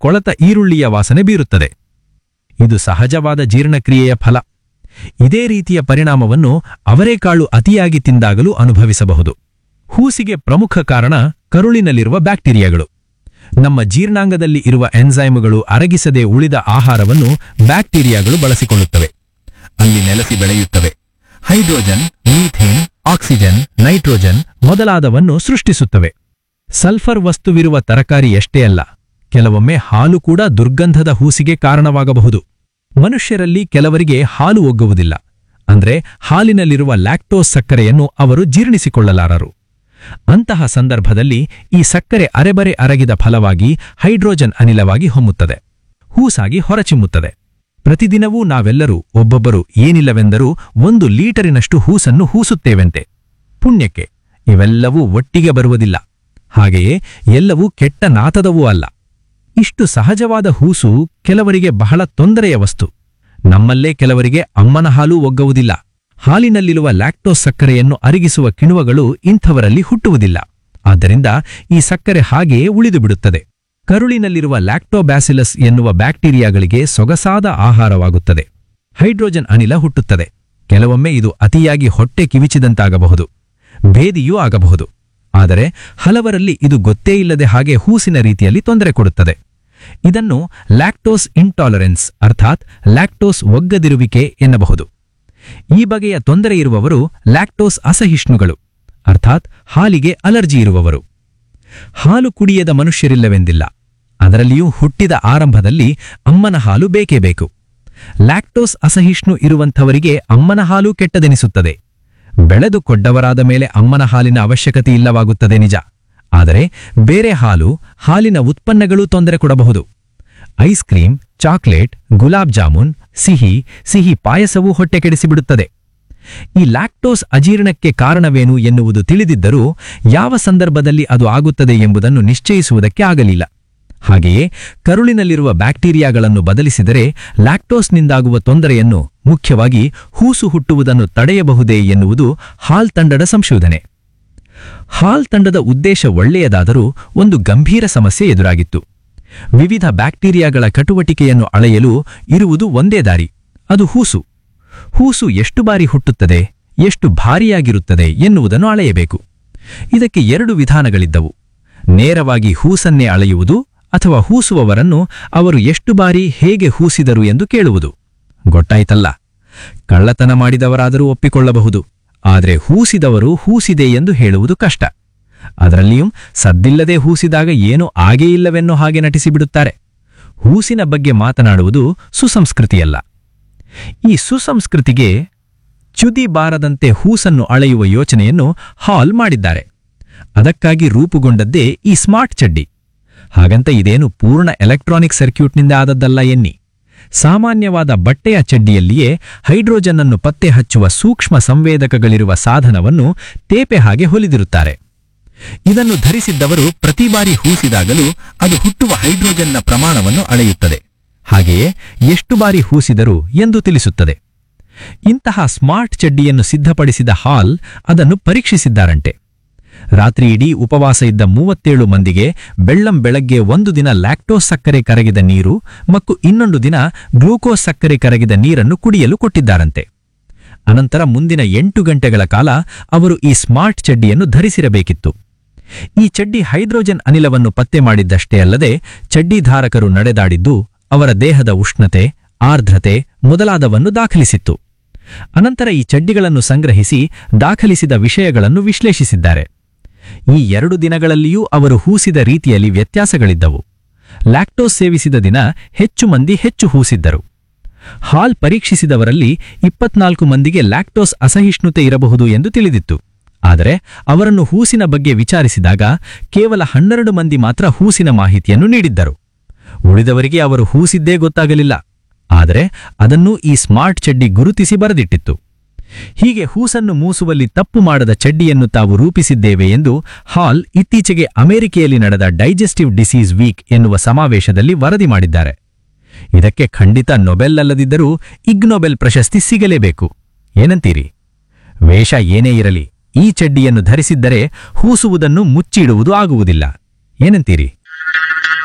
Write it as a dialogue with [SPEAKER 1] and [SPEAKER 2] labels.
[SPEAKER 1] ಕೊಳತ ಈರುಳ್ಳಿಯ ವಾಸನೆ ಬೀರುತ್ತದೆ ಇದು ಸಹಜವಾದ ಜೀರ್ಣಕ್ರಿಯೆಯ ಫಲ ಇದೇ ರೀತಿಯ ಪರಿಣಾಮವನ್ನು ಅವರೇಕಾಳು ಅತಿಯಾಗಿ ತಿಂದಾಗಲೂ ಅನುಭವಿಸಬಹುದು ಹೂಸಿಗೆ ಪ್ರಮುಖ ಕಾರಣ ಕರುಳಿನಲ್ಲಿರುವ ಬ್ಯಾಕ್ಟೀರಿಯಾಗಳು ನಮ್ಮ ಜೀರ್ಣಾಂಗದಲ್ಲಿ ಇರುವ ಎನ್ಸೈಮ್ಗಳು ಅರಗಿಸದೆ ಉಳಿದ ಆಹಾರವನ್ನು ಬ್ಯಾಕ್ಟೀರಿಯಾಗಳು ಬಳಸಿಕೊಳ್ಳುತ್ತವೆ ಅಲ್ಲಿ ನೆಲೆಸಿ ಬೆಳೆಯುತ್ತವೆ ಹೈಡ್ರೋಜನ್ ಮೀಥೇನ್ ಆಕ್ಸಿಜನ್ ನೈಟ್ರೋಜನ್ ಮೊದಲಾದವನ್ನು ಸೃಷ್ಟಿಸುತ್ತವೆ ಸಲ್ಫರ್ ವಸ್ತುವಿರುವ ತರಕಾರಿ ಎಷ್ಟೇ ಅಲ್ಲ ಕೆಲವೊಮ್ಮೆ ಹಾಲು ಕೂಡ ದುರ್ಗಂಧದ ಹೂಸಿಗೆ ಕಾರಣವಾಗಬಹುದು ಮನುಷ್ಯರಲ್ಲಿ ಕೆಲವರಿಗೆ ಹಾಲು ಒಗ್ಗುವುದಿಲ್ಲ ಅಂದ್ರೆ ಹಾಲಿನಲ್ಲಿರುವ ಲ್ಯಾಕ್ಟೋಸ್ ಸಕ್ಕರೆಯನ್ನು ಅವರು ಜೀರ್ಣಿಸಿಕೊಳ್ಳಲಾರರು ಅಂತಹ ಸಂದರ್ಭದಲ್ಲಿ ಈ ಸಕ್ಕರೆ ಅರೆಬರೆ ಅರಗಿದ ಫಲವಾಗಿ ಹೈಡ್ರೋಜನ್ ಅನಿಲವಾಗಿ ಹೊಮ್ಮುತ್ತದೆ ಹೂಸಾಗಿ ಹೊರಚಿಮ್ಮುತ್ತದೆ ಪ್ರತಿದಿನವೂ ನಾವೆಲ್ಲರೂ ಒಬ್ಬೊಬ್ಬರು ಏನಿಲ್ಲವೆಂದರೂ ಒಂದು ಲೀಟರಿನಷ್ಟು ಹೂಸನ್ನು ಹೂಸುತ್ತೇವೆಂತೆ ಪುಣ್ಯಕ್ಕೆ ಇವೆಲ್ಲವೂ ಒಟ್ಟಿಗೆ ಬರುವುದಿಲ್ಲ ಹಾಗೆಯೇ ಎಲ್ಲವೂ ಕೆಟ್ಟ ನಾತದವೂ ಅಲ್ಲ ಇಷ್ಟು ಸಹಜವಾದ ಹೂಸು ಕೆಲವರಿಗೆ ಬಹಳ ತೊಂದರೆಯ ವಸ್ತು ನಮ್ಮಲ್ಲೇ ಕೆಲವರಿಗೆ ಅಮ್ಮನ ಹಾಲು ಒಗ್ಗುವುದಿಲ್ಲ ಹಾಲಿನಲ್ಲಿರುವ ಲ್ಯಾಕ್ಟೋಸ್ ಸಕ್ಕರೆಯನ್ನು ಅರಗಿಸುವ ಕಿಣುವಗಳು ಇಂಥವರಲ್ಲಿ ಹುಟ್ಟುವುದಿಲ್ಲ ಆದ್ದರಿಂದ ಈ ಸಕ್ಕರೆ ಹಾಗೆಯೇ ಉಳಿದು ಬಿಡುತ್ತದೆ ಕರುಳಿನಲ್ಲಿರುವ ಲ್ಯಾಕ್ಟೋಬ್ಯಾಸಿಲಸ್ ಎನ್ನುವ ಬ್ಯಾಕ್ಟೀರಿಯಾಗಳಿಗೆ ಸೊಗಸಾದ ಆಹಾರವಾಗುತ್ತದೆ ಹೈಡ್ರೋಜನ್ ಅನಿಲ ಹುಟ್ಟುತ್ತದೆ ಕೆಲವೊಮ್ಮೆ ಇದು ಅತಿಯಾಗಿ ಹೊಟ್ಟೆ ಕಿವಿಚಿದಂತಾಗಬಹುದು ಭೇದಿಯೂ ಆಗಬಹುದು ಆದರೆ ಹಲವರಲ್ಲಿ ಇದು ಗೊತ್ತೇ ಇಲ್ಲದೆ ಹಾಗೆ ಹೂಸಿನ ರೀತಿಯಲ್ಲಿ ತೊಂದರೆ ಕೊಡುತ್ತದೆ ಇದನ್ನು ಲ್ಯಾಕ್ಟೋಸ್ ಇಂಟಾಲರೆನ್ಸ್ ಅರ್ಥಾತ್ ಲ್ಯಾಕ್ಟೋಸ್ ಒಗ್ಗದಿರುವಿಕೆ ಎನ್ನಬಹುದು ಈ ಬಗೆಯ ತೊಂದರೆ ಇರುವವರು ಲ್ಯಾಕ್ಟೋಸ್ ಅಸಹಿಷ್ಣುಗಳು ಅರ್ಥಾತ್ ಹಾಲಿಗೆ ಅಲರ್ಜಿ ಇರುವವರು ಹಾಲು ಕುಡಿಯದ ಮನುಷ್ಯರಿಲ್ಲವೆಂದಿಲ್ಲ ಅದರಲ್ಲಿಯೂ ಹುಟ್ಟಿದ ಆರಂಭದಲ್ಲಿ ಅಮ್ಮನ ಹಾಲು ಬೇಕೇ ಬೇಕು ಲ್ಯಾಕ್ಟೋಸ್ ಅಸಹಿಷ್ಣು ಇರುವಂಥವರಿಗೆ ಅಮ್ಮನ ಹಾಲು ಕೆಟ್ಟದೆನಿಸುತ್ತದೆ ಬೆಳೆದು ಕೊಡ್ಡವರಾದ ಮೇಲೆ ಅಮ್ಮನ ಹಾಲಿನ ಅವಶ್ಯಕತೆ ಇಲ್ಲವಾಗುತ್ತದೆ ನಿಜ ಆದರೆ ಬೇರೆ ಹಾಲು ಹಾಲಿನ ಉತ್ಪನ್ನಗಳೂ ತೊಂದರೆ ಕೊಡಬಹುದು ice cream chocolate gulab jamun ಸಿಹಿ ಸಿಹಿ ಪಾಯಸವೂ ಹೊಟ್ಟೆ ಕೆಡಿಸಿಬಿಡುತ್ತದೆ ಈ ಲ್ಯಾಕ್ಟೋಸ್ ಅಜೀರ್ಣಕ್ಕೆ ಕಾರಣವೇನು ಎನ್ನುವುದು ತಿಳಿದಿದ್ದರೂ ಯಾವ ಸಂದರ್ಭದಲ್ಲಿ ಅದು ಆಗುತ್ತದೆ ಎಂಬುದನ್ನು ನಿಶ್ಚಯಿಸುವುದಕ್ಕೆ ಆಗಲಿಲ್ಲ ಹಾಗೆಯೇ ಕರುಳಿನಲ್ಲಿರುವ ಬ್ಯಾಕ್ಟೀರಿಯಾಗಳನ್ನು ಬದಲಿಸಿದರೆ ಲ್ಯಾಕ್ಟೋಸ್ನಿಂದಾಗುವ ತೊಂದರೆಯನ್ನು ಮುಖ್ಯವಾಗಿ ಹೂಸು ಹುಟ್ಟುವುದನ್ನು ತಡೆಯಬಹುದೇ ಎನ್ನುವುದು ಹಾಲ್ ತಂಡದ ಸಂಶೋಧನೆ ಹಾಲ್ ತಂಡದ ಉದ್ದೇಶ ಒಳ್ಳೆಯದಾದರೂ ಒಂದು ಗಂಭೀರ ಸಮಸ್ಯೆ ಎದುರಾಗಿತ್ತು ವಿವಿಧ ಬ್ಯಾಕ್ಟೀರಿಯಾಗಳ ಚಟುವಟಿಕೆಯನ್ನು ಅಳೆಯಲು ಇರುವುದು ಒಂದೇ ದಾರಿ ಅದು ಹೂಸು ಹೂಸು ಎಷ್ಟು ಬಾರಿ ಹುಟ್ಟುತ್ತದೆ ಎಷ್ಟು ಭಾರಿಯಾಗಿರುತ್ತದೆ ಎನ್ನುವುದನ್ನು ಅಳೆಯಬೇಕು ಇದಕ್ಕೆ ಎರಡು ವಿಧಾನಗಳಿದ್ದವು ನೇರವಾಗಿ ಹೂಸನ್ನೇ ಅಳೆಯುವುದು ಅಥವಾ ಹೂಸುವವರನ್ನು ಅವರು ಎಷ್ಟು ಬಾರಿ ಹೇಗೆ ಹೂಸಿದರು ಎಂದು ಕೇಳುವುದು ಗೊತ್ತಾಯ್ತಲ್ಲ ಕಳ್ಳತನ ಮಾಡಿದವರಾದರೂ ಒಪ್ಪಿಕೊಳ್ಳಬಹುದು ಆದರೆ ಹೂಸಿದವರು ಹೂಸಿದೆ ಎಂದು ಹೇಳುವುದು ಕಷ್ಟ ಅದರಲ್ಲಿಯೂ ಸದ್ದಿಲ್ಲದೆ ಹೂಸಿದಾಗ ಏನೂ ಆಗೇ ಇಲ್ಲವೆನ್ನೋ ಹಾಗೆ ನಟಿಸಿಬಿಡುತ್ತಾರೆ ಹೂಸಿನ ಬಗ್ಗೆ ಮಾತನಾಡುವುದು ಸುಸಂಸ್ಕೃತಿಯಲ್ಲ ಈ ಸುಸಂಸ್ಕೃತಿಗೆ ಚ್ಯುತಿ ಬಾರದಂತೆ ಹೂಸನ್ನು ಅಳೆಯುವ ಯೋಚನೆಯನ್ನು ಹಾಲ್ ಮಾಡಿದ್ದಾರೆ ಅದಕ್ಕಾಗಿ ರೂಪುಗೊಂಡದ್ದೇ ಈ ಸ್ಮಾರ್ಟ್ ಚಡ್ಡಿ ಹಾಗಂತ ಇದೇನು ಪೂರ್ಣ ಎಲೆಕ್ಟ್ರಾನಿಕ್ ಸರ್ಕ್ಯೂಟ್ನಿಂದ ಆದದ್ದಲ್ಲ ಎನ್ನಿ ಸಾಮಾನ್ಯವಾದ ಬಟ್ಟೆಯ ಚಡ್ಡಿಯಲ್ಲಿಯೇ ಹೈಡ್ರೋಜನ್ ಅನ್ನು ಪತ್ತೆ ಹಚ್ಚುವ ಸೂಕ್ಷ್ಮ ಸಂವೇದಕಗಳಿರುವ ಸಾಧನವನ್ನು ತೇಪೆ ಹಾಗೆ ಹೊಲಿದಿರುತ್ತಾರೆ ಇದನ್ನು ಧರಿಸಿದ್ದವರು ಪ್ರತಿ ಬಾರಿ ಹೂಸಿದಾಗಲೂ ಅದು ಹುಟ್ಟುವ ಹೈಡ್ರೋಜನ್ನ ಪ್ರಮಾಣವನ್ನು ಅಳೆಯುತ್ತದೆ ಹಾಗೆಯೇ ಎಷ್ಟು ಬಾರಿ ಹೂಸಿದರು ಎಂದು ತಿಳಿಸುತ್ತದೆ ಇಂತಹ ಸ್ಮಾರ್ಟ್ ಚಡ್ಡಿಯನ್ನು ಸಿದ್ಧಪಡಿಸಿದ ಹಾಲ್ ಅದನ್ನು ಪರೀಕ್ಷಿಸಿದ್ದಾರಂತೆ ರಾತ್ರಿ ಇಡೀ ಉಪವಾಸ ಇದ್ದ ಮೂವತ್ತೇಳು ಮಂದಿಗೆ ಬೆಳ್ಳಂ ಬೆಳಗ್ಗೆ ಒಂದು ದಿನ ಲ್ಯಾಕ್ಟೋಸ್ ಸಕ್ಕರೆ ಕರಗಿದ ನೀರು ಮತ್ತು ಇನ್ನೊಂದು ದಿನ ಗ್ಲೂಕೋಸ್ ಸಕ್ಕರೆ ಕರಗಿದ ನೀರನ್ನು ಕುಡಿಯಲು ಕೊಟ್ಟಿದ್ದಾರಂತೆ ಅನಂತರ ಮುಂದಿನ ಎಂಟು ಗಂಟೆಗಳ ಕಾಲ ಅವರು ಈ ಸ್ಮಾರ್ಟ್ ಚಡ್ಡಿಯನ್ನು ಧರಿಸಿರಬೇಕಿತ್ತು ಈ ಚಡ್ಡಿ ಹೈಡ್ರೋಜನ್ ಅನಿಲವನ್ನು ಪತ್ತೆ ಮಾಡಿದ್ದಷ್ಟೇ ಅಲ್ಲದೆ ಚಡ್ಡಿಧಾರಕರು ನಡೆದಾಡಿದ್ದು ಅವರ ದೇಹದ ಉಷ್ಣತೆ ಆರ್ದ್ರತೆ ಮೊದಲಾದವನ್ನು ದಾಖಲಿಸಿತ್ತು ಅನಂತರ ಈ ಚಡ್ಡಿಗಳನ್ನು ಸಂಗ್ರಹಿಸಿ ದಾಖಲಿಸಿದ ವಿಷಯಗಳನ್ನು ವಿಶ್ಲೇಷಿಸಿದ್ದಾರೆ ಈ ಎರಡು ದಿನಗಳಲ್ಲಿಯೂ ಅವರು ಹೂಸಿದ ರೀತಿಯಲ್ಲಿ ವ್ಯತ್ಯಾಸಗಳಿದ್ದವು ಲ್ಯಾಕ್ಟೋಸ್ ಸೇವಿಸಿದ ದಿನ ಹೆಚ್ಚು ಮಂದಿ ಹೆಚ್ಚು ಹೂಸಿದ್ದರು ಹಾಲ್ ಪರೀಕ್ಷಿಸಿದವರಲ್ಲಿ ಇಪ್ಪತ್ನಾಲ್ಕು ಮಂದಿಗೆ ಲ್ಯಾಕ್ಟೋಸ್ ಅಸಹಿಷ್ಣುತೆ ಇರಬಹುದು ಎಂದು ತಿಳಿದಿತ್ತು ಆದರೆ ಅವರನ್ನು ಹೂಸಿನ ಬಗ್ಗೆ ವಿಚಾರಿಸಿದಾಗ ಕೇವಲ ಹನ್ನೆರಡು ಮಂದಿ ಮಾತ್ರ ಹೂಸಿನ ಮಾಹಿತಿಯನ್ನು ನೀಡಿದ್ದರು ಉಳಿದವರಿಗೆ ಅವರು ಹೂಸಿದ್ದೇ ಗೊತ್ತಾಗಲಿಲ್ಲ ಆದರೆ ಅದನ್ನು ಈ ಸ್ಮಾರ್ಟ್ ಚಡ್ಡಿ ಗುರುತಿಸಿ ಬರೆದಿಟ್ಟಿತ್ತು ಹೀಗೆ ಹೂಸನ್ನು ಮೂಸುವಲ್ಲಿ ತಪ್ಪು ಮಾಡದ ಚಡ್ಡಿಯನ್ನು ತಾವು ರೂಪಿಸಿದ್ದೇವೆ ಎಂದು ಹಾಲ್ ಇತ್ತೀಚೆಗೆ ಅಮೆರಿಕೆಯಲ್ಲಿ ನಡೆದ ಡೈಜೆಸ್ಟಿವ್ ಡಿಸೀಸ್ ವೀಕ್ ಎನ್ನುವ ಸಮಾವೇಶದಲ್ಲಿ ವರದಿ ಮಾಡಿದ್ದಾರೆ ಇದಕ್ಕೆ ಖಂಡಿತ ನೊಬೆಲ್ ಅಲ್ಲದಿದ್ದರೂ ಇಗ್ ನೊಬೆಲ್ ಪ್ರಶಸ್ತಿ ಸಿಗಲೇಬೇಕು ಏನಂತೀರಿ ವೇಷ ಏನೇ ಇರಲಿ ಈ ಚಡ್ಡಿಯನ್ನು ಧರಿಸಿದ್ದರೆ ಹೂಸುವುದನ್ನು ಮುಚ್ಚಿಡುವುದು ಆಗುವುದಿಲ್ಲ ಏನಂತೀರಿ